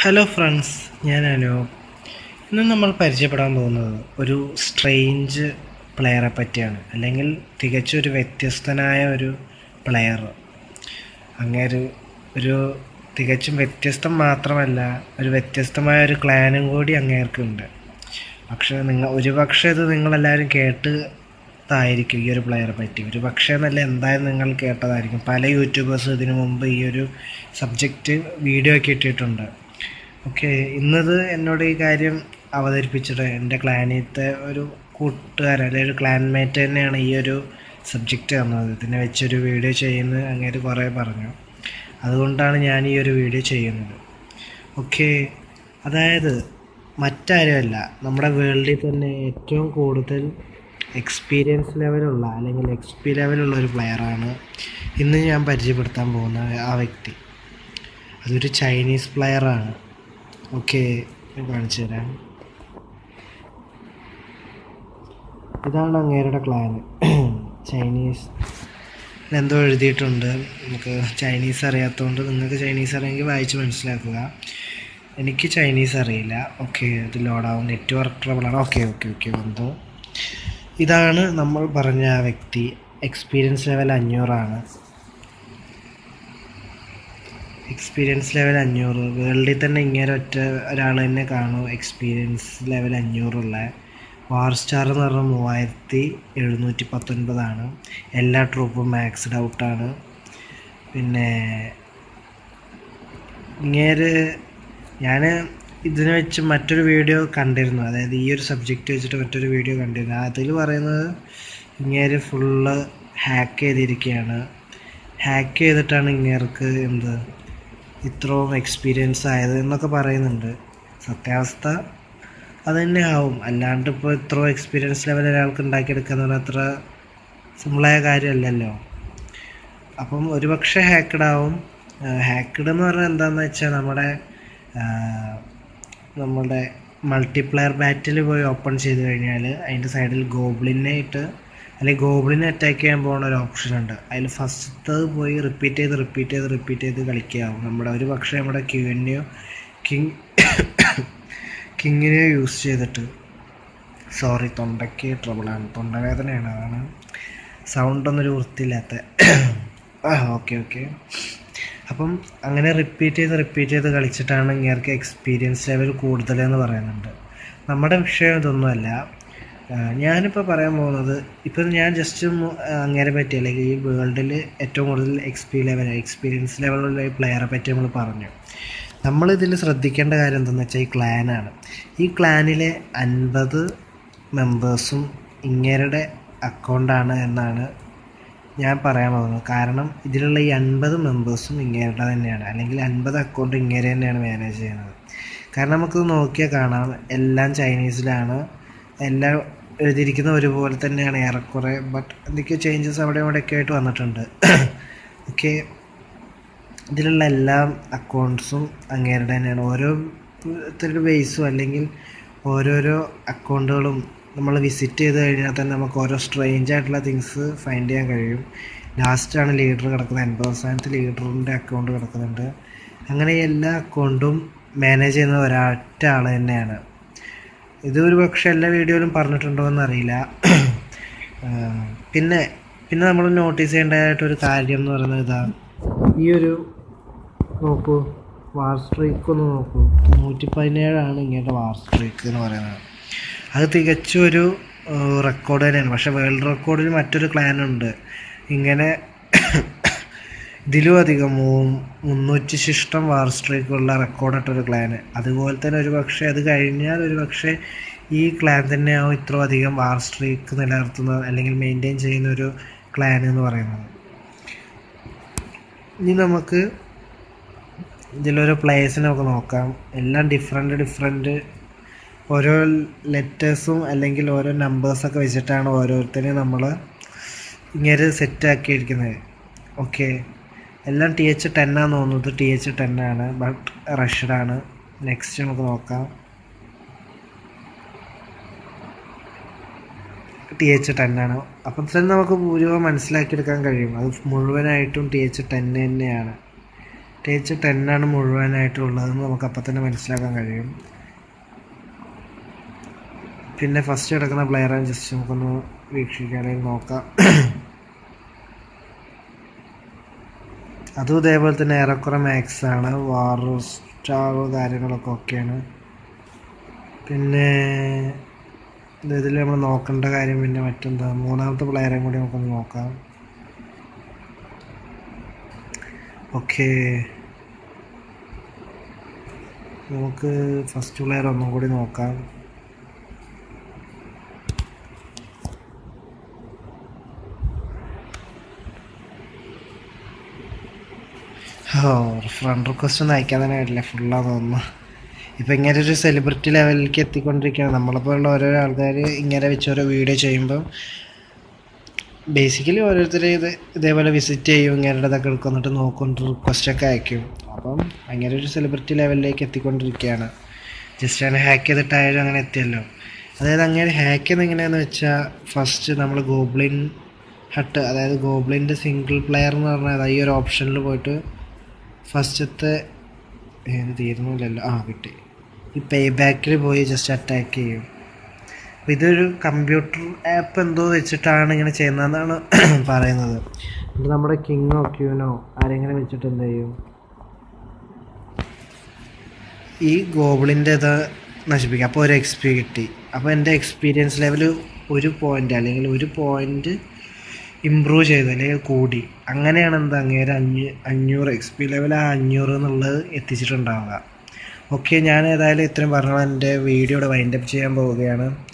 hello friends ഞാൻ അനു ഇന്ന് നമ്മൾ പരിചയപ്പെടാൻ പോകുന്നത് ഒരു സ്ട്രെയിഞ്ച് പ്ലെയറെ പറ്റിയാണ് അല്ലെങ്കിൽ തികച്ചും ഒരു വ്യത്യസ്തനായ ഒരു പ്ലെയർ അങ്ങേര് ഒരു തികച്ചും വ്യത്യസ്തം മാത്രമല്ല ഒരു വ്യത്യസ്തമായ ഒരു ക്ലാനും കൂടി അങ്ങേർക്കുണ്ട് പക്ഷേ നിങ്ങൾ ഒരു പക്ഷേ ഇത് നിങ്ങളെല്ലാവരും കേട്ടതായിരിക്കും ഈ ഒരു പ്ലെയറെ പറ്റി ഒരു പക്ഷേ എന്നല്ല എന്തായാലും നിങ്ങൾ കേട്ടതായിരിക്കും പല യൂട്യൂബേഴ്സ് ഇതിനു മുമ്പ് ഈ ഒരു സബ്ജക്റ്റ് വീഡിയോ ഒക്കെ ഇട്ടിട്ടുണ്ട് ഓക്കെ ഇന്നത് എന്നോട് ഈ കാര്യം അവതരിപ്പിച്ചിട്ട് എൻ്റെ ക്ലാനിലത്തെ ഒരു കൂട്ടുകാരൻ അല്ലെങ്കിൽ ഒരു ക്ലാൻമേറ്റ് തന്നെയാണ് ഈ ഒരു സബ്ജക്റ്റ് തന്നത് ഇതിനെ വെച്ചൊരു വീഡിയോ ചെയ്യുന്നത് അങ്ങേര് കുറേ പറഞ്ഞു അതുകൊണ്ടാണ് ഞാൻ ഈ ഒരു വീഡിയോ ചെയ്യുന്നത് ഓക്കെ അതായത് മറ്റാരുമല്ല നമ്മുടെ വേൾഡിൽ തന്നെ ഏറ്റവും കൂടുതൽ എക്സ്പീരിയൻസ് ലെവലുള്ള അല്ലെങ്കിൽ എക്സ്പി ലെവലുള്ള ഒരു പ്ലെയറാണ് ഇന്ന് ഞാൻ പരിചയപ്പെടുത്താൻ പോകുന്ന ആ വ്യക്തി അതൊരു ചൈനീസ് പ്ലെയറാണ് ഓക്കെ ഞാൻ കാണിച്ചു തരാം ഇതാണ് അങ്ങേരുടെ ക്ലാൻ ചൈനീസ് എന്തോ എഴുതിയിട്ടുണ്ട് നമുക്ക് ചൈനീസ് അറിയാത്തതുകൊണ്ട് നിങ്ങൾക്ക് ചൈനീസ് അറിയാമെങ്കിൽ വായിച്ച് മനസ്സിലാക്കുക എനിക്ക് ചൈനീസ് അറിയില്ല ഓക്കെ ഇത് ലോഡാവും നെറ്റ്വർക്ക് ട്രബിളാണ് ഓക്കെ ഓക്കെ ഓക്കെ വന്നു ഇതാണ് നമ്മൾ പറഞ്ഞ ആ വ്യക്തി എക്സ്പീരിയൻസ് ലെവൽ അഞ്ഞൂറാണ് എക്സ്പീരിയൻസ് ലെവൽ അഞ്ഞൂറ് വേൾഡിൽ തന്നെ ഇങ്ങനെ ഒറ്റ ഒരാൾ തന്നെ കാണും എക്സ്പീരിയൻസ് ലെവൽ അഞ്ഞൂറുള്ള വാർ സ്റ്റാർ എന്ന് പറഞ്ഞാൽ മൂവായിരത്തി എഴുന്നൂറ്റി പത്തൊൻപതാണ് എല്ലാ ട്രൂപ്പും മാക്സ്ഡ് ഔട്ടാണ് പിന്നെ ഇങ്ങേര് ഞാൻ ഇതിനെ വെച്ച് മറ്റൊരു വീഡിയോ കണ്ടിരുന്നു അതായത് ഈ ഒരു സബ്ജക്റ്റ് വെച്ചിട്ട് മറ്റൊരു വീഡിയോ കണ്ടിരുന്നു അതിൽ പറയുന്നത് ഇങ്ങേര് ഫുള്ള് ഹാക്ക് ചെയ്തിരിക്കുകയാണ് ഹാക്ക് ചെയ്തിട്ടാണ് ഇങ്ങേർക്ക് എന്ത് ഇത്രയും എക്സ്പീരിയൻസ് ആയത് എന്നൊക്കെ പറയുന്നുണ്ട് സത്യാവസ്ഥ അത് തന്നെ ആവും അല്ലാണ്ട് ഇപ്പോൾ ഇത്ര എക്സ്പീരിയൻസ് ലെവൽ ഒരാൾക്ക് ഉണ്ടാക്കിയെടുക്കുക എന്ന് പറഞ്ഞാൽ അത്ര സിമ്പിളായ കാര്യമല്ലല്ലോ അപ്പം ഒരുപക്ഷെ ഹാക്കഡ് ആവും ഹാക്കഡ് എന്ന് പറഞ്ഞാൽ എന്താണെന്ന് വെച്ചാൽ നമ്മുടെ നമ്മുടെ മൾട്ടിപ്ലെയർ ബാറ്റിൽ പോയി ഓപ്പൺ ചെയ്ത് കഴിഞ്ഞാൽ അതിൻ്റെ സൈഡിൽ ഗോബ്ലിനെ ഇട്ട് അല്ലെങ്കിൽ ഗോബ്ലിനെ അറ്റാക്ക് ചെയ്യാൻ പോകുന്ന ഒരു ഓപ്ഷൻ ഉണ്ട് അതിൽ ഫസ്റ്റ് പോയി റിപ്പീറ്റ് ചെയ്ത് റിപ്പീറ്റ് ചെയ്ത് റിപ്പീറ്റ് ചെയ്ത് കളിക്കാവും നമ്മുടെ ഒരു പക്ഷേ നമ്മുടെ ക്യൂവിനെയോ കിങ് കിങ്ങിനെയോ യൂസ് ചെയ്തിട്ട് സോറി തൊണ്ടയ്ക്ക് ട്രബിളാണ് തൊണ്ടവേദനയാണ് അതാണ് സൗണ്ടൊന്നും ഒരു വൃത്തിയില്ലാത്ത ആ ഓക്കെ ഓക്കെ അപ്പം അങ്ങനെ റിപ്പീറ്റ് ചെയ്ത് റിപ്പീറ്റ് ചെയ്ത് കളിച്ചിട്ടാണ് ഇങ്ങേർക്ക് എക്സ്പീരിയൻസ് ലെവൽ കൂടുതലെന്ന് പറയുന്നുണ്ട് നമ്മുടെ വിഷയം ഇതൊന്നുമല്ല ഞാനിപ്പോൾ പറയാൻ പോകുന്നത് ഇപ്പം ഞാൻ ജസ്റ്റ് അങ്ങനെ പറ്റി അല്ലെങ്കിൽ ഈ വേൾഡിൽ ഏറ്റവും കൂടുതൽ എക്സ്പി ലെവൽ എക്സ്പീരിയൻസ് ലെവലുള്ള ഈ പ്ലെയറെ പറ്റി നമ്മൾ പറഞ്ഞു നമ്മളിതിൽ ശ്രദ്ധിക്കേണ്ട കാര്യം എന്താണെന്ന് വെച്ചാൽ ഈ ക്ലാനാണ് ഈ ക്ലാനിലെ അൻപത് മെമ്പേഴ്സും ഇങ്ങേരുടെ അക്കൗണ്ടാണ് എന്നാണ് ഞാൻ പറയാൻ പോകുന്നത് കാരണം ഇതിലുള്ള ഈ അൻപത് മെമ്പേഴ്സും ഇങ്ങേരുടെ തന്നെയാണ് അല്ലെങ്കിൽ അൻപത് അക്കൗണ്ട് ഇങ്ങേരെ തന്നെയാണ് മാനേജ് ചെയ്യുന്നത് കാരണം നമുക്ക് നോക്കിയാൽ കാണാം എല്ലാം ചൈനീസിലാണ് എല്ലാം എഴുതിയിരിക്കുന്ന ഒരുപോലെ തന്നെയാണ് ഏറെക്കുറെ ബട്ട് എന്തൊക്കെയോ ചേഞ്ചസ് അവിടെ ഇവിടെയൊക്കെ ആയിട്ട് വന്നിട്ടുണ്ട് ഓക്കെ ഇതിലുള്ള എല്ലാ അക്കൗണ്ട്സും അങ്ങേരുടെ തന്നെയാണ് ഓരോരുത്തരുടെ ബേസും അല്ലെങ്കിൽ ഓരോരോ അക്കൗണ്ടുകളും നമ്മൾ വിസിറ്റ് ചെയ്ത് കഴിഞ്ഞാൽ തന്നെ നമുക്ക് ഓരോ സ്ട്രേഞ്ച് ആയിട്ടുള്ള തിങ്സ് ഫൈൻഡ് ചെയ്യാൻ കഴിയും ലാസ്റ്റാണ് ലീഡർ കിടക്കുന്നത് എൺപത് സ്ഥാനത്ത് ലീഡറിൻ്റെ അക്കൗണ്ട് കിടക്കുന്നുണ്ട് അങ്ങനെ എല്ലാ അക്കൗണ്ടും മാനേജ് ചെയ്യുന്ന ഒരൊറ്റ ആൾ തന്നെയാണ് ഇത് ഒരു പക്ഷേ എല്ലാ വീഡിയോയിലും പറഞ്ഞിട്ടുണ്ടോ എന്നറിയില്ല പിന്നെ പിന്നെ നമ്മൾ നോട്ടീസ് ചെയ്യേണ്ടതായിട്ടൊരു കാര്യം എന്ന് പറയുന്നത് ഇതാ ഈ ഒരു നോക്കൂ വാർ സ്ട്രൈക്ക് ഒന്ന് നോക്കൂ നൂറ്റി പതിനേഴാണ് ഇങ്ങനത്തെ വാർ സ്ട്രൈക്ക് എന്ന് പറയുന്നത് അത് തികച്ചും ഒരു റെക്കോർഡ് തന്നെയാണ് പക്ഷേ വേൾഡ് റെക്കോർഡിൽ മറ്റൊരു ക്ലാൻ ഉണ്ട് ഇങ്ങനെ ഇതിലും അധികം മുന്നൂറ്റി ശിഷ്ടം വാർ സ്ട്രൈക്കുള്ള റെക്കോർഡിട്ടൊരു ക്ലാന് അതുപോലെ തന്നെ ഒരു പക്ഷേ അത് കഴിഞ്ഞാൽ ഒരു പക്ഷേ ഈ ക്ലാൻ തന്നെയാവും ഇത്ര അധികം വാർ സ്ട്രൈക്ക് നിലനിർത്തുന്നത് അല്ലെങ്കിൽ മെയിൻറ്റെയിൻ ചെയ്യുന്ന ഒരു ക്ലാൻ എന്ന് പറയുന്നത് ഇനി നമുക്ക് ഇതിലൊരു പ്ലേസിനെ നമുക്ക് നോക്കാം എല്ലാം ഡിഫറെൻറ്റ് ഡിഫറെൻറ്റ് ഓരോ ലെറ്റേഴ്സും അല്ലെങ്കിൽ ഓരോ നമ്പേഴ്സൊക്കെ വെച്ചിട്ടാണ് ഓരോരുത്തരെയും നമ്മൾ ഇങ്ങനെ സെറ്റാക്കിയിരിക്കുന്നത് ഓക്കെ എല്ലാം ടി എച്ച് ടെൻ ആണെന്ന് തോന്നുന്നത് ടി എച്ച് ടെൻ ആണ് ബട്ട് റഷഡാണ് നെക്സ്റ്റ് നമുക്ക് നോക്കാം ടി എച്ച് ടെൻ ആണ് അപ്പം തന്നെ നമുക്ക് ഭൂരിഭാഗം മനസ്സിലാക്കിയെടുക്കാൻ കഴിയും അത് മുഴുവനായിട്ടും ടി എച്ച് ടെൻ തന്നെയാണ് സ്റ്റേജ് ടെന്നാണ് മുഴുവനായിട്ടുള്ളതെന്ന് നമുക്ക് അപ്പം തന്നെ മനസ്സിലാക്കാൻ കഴിയും പിന്നെ ഫസ്റ്റ് കിടക്കുന്ന പ്ലെയറെ ജസ്റ്റ് നമുക്കൊന്ന് വീക്ഷിക്കാനായി നോക്കാം അതും ഇതേപോലെ തന്നെ ഏറെക്കുറെ മാക്സ് ആണ് വാർ സ്റ്റാർ കാര്യങ്ങളൊക്കെ ഓക്കെയാണ് പിന്നെ ഇതിൽ നമ്മൾ നോക്കേണ്ട കാര്യം പിന്നെ മറ്റെന്താ മൂന്നാമത്തെ പ്ലെയറേയും കൂടി നമുക്കൊന്ന് നോക്കാം ഓക്കെ നമുക്ക് ഫസ്റ്റ് പ്ലെയർ ഒന്നും കൂടി നോക്കാം ഓ ഫ്രണ്ട് റിക്വസ്റ്റ് ഒന്നും അയക്കാൻ തന്നെ പറ്റില്ല ഫുള്ളാന്ന് തോന്നുന്നു ഇപ്പം ഇങ്ങനെ ഒരു സെലിബ്രിറ്റി ലെവലിലേക്ക് എത്തിക്കൊണ്ടിരിക്കുകയാണ് നമ്മളെപ്പോലുള്ള ഓരോരോ ആൾക്കാർ ഇങ്ങനെ വെച്ച് ഓരോ വീഡിയോ ചെയ്യുമ്പം ബേസിക്കലി ഓരോരുത്തർ ഇത് ഇതേപോലെ വിസിറ്റ് ചെയ്യും ഇങ്ങനെയുള്ളതൊക്കെ എടുക്കുന്നിട്ട് നോക്കൊണ്ട് റിക്വസ്റ്റൊക്കെ അയക്കും അപ്പം അങ്ങനെ ഒരു സെലിബ്രിറ്റി ലെവലിലേക്ക് എത്തിക്കൊണ്ടിരിക്കുകയാണ് ജസ്റ്റ് അങ്ങനെ ഹാക്ക് ചെയ്തിട്ടായാലും അങ്ങനെ എത്തിയല്ലോ അതായത് അങ്ങനെ ഹാക്ക് ചെയ്യുന്നത് എങ്ങനെയാണെന്ന് വെച്ചാൽ ഫസ്റ്റ് നമ്മൾ ഗോബ്ലിൻ ഹട്ട് അതായത് ഗോബ്ലിൻ്റെ സിംഗിൾ പ്ലെയർ എന്ന് പറഞ്ഞാൽ ഈ ഒരു ഓപ്ഷനിൽ പോയിട്ട് ഫസ്റ്റത്തെ ഏത് തീരുന്നില്ലല്ലോ ആ കിട്ടി ഈ പേ ബാക്കിൽ പോയി ജസ്റ്റ് അറ്റാക്ക് ചെയ്യും അപ്പോൾ ഇതൊരു കമ്പ്യൂട്ടർ ആപ്പ് എന്തോ വെച്ചിട്ടാണ് ഇങ്ങനെ ചെയ്യുന്നതെന്നാണ് പറയുന്നത് എന്നിട്ട് നമ്മുടെ കിങ്ങോ ക്യൂനോ ആരെങ്കിലും വെച്ചിട്ട് എന്ത് ചെയ്യും ഈ ഗോബിളിൻ്റെ ഇത് നശിപ്പിക്കുക അപ്പോൾ ഒരു എക്സ് പി കിട്ടി അപ്പോൾ എൻ്റെ എക്സ്പീരിയൻസ് ലെവൽ ഒരു പോയിൻ്റ് അല്ലെങ്കിൽ ഒരു പോയിൻ്റ് ഇമ്പ്രൂവ് ചെയ്തു അല്ലെങ്കിൽ കൂടി അങ്ങനെയാണ് എന്താ അങ്ങേരെ അഞ്ഞൂ അഞ്ഞൂറ് എക്സ് പി ലെവൽ ആ അഞ്ഞൂറ് എന്നുള്ളത് എത്തിച്ചിട്ടുണ്ടാവുക ഓക്കെ ഞാൻ ഏതായാലും ഇത്രയും പറഞ്ഞാൽ എൻ്റെ വീഡിയോയുടെ വൈൻഡപ്പ് ചെയ്യാൻ പോവുകയാണ്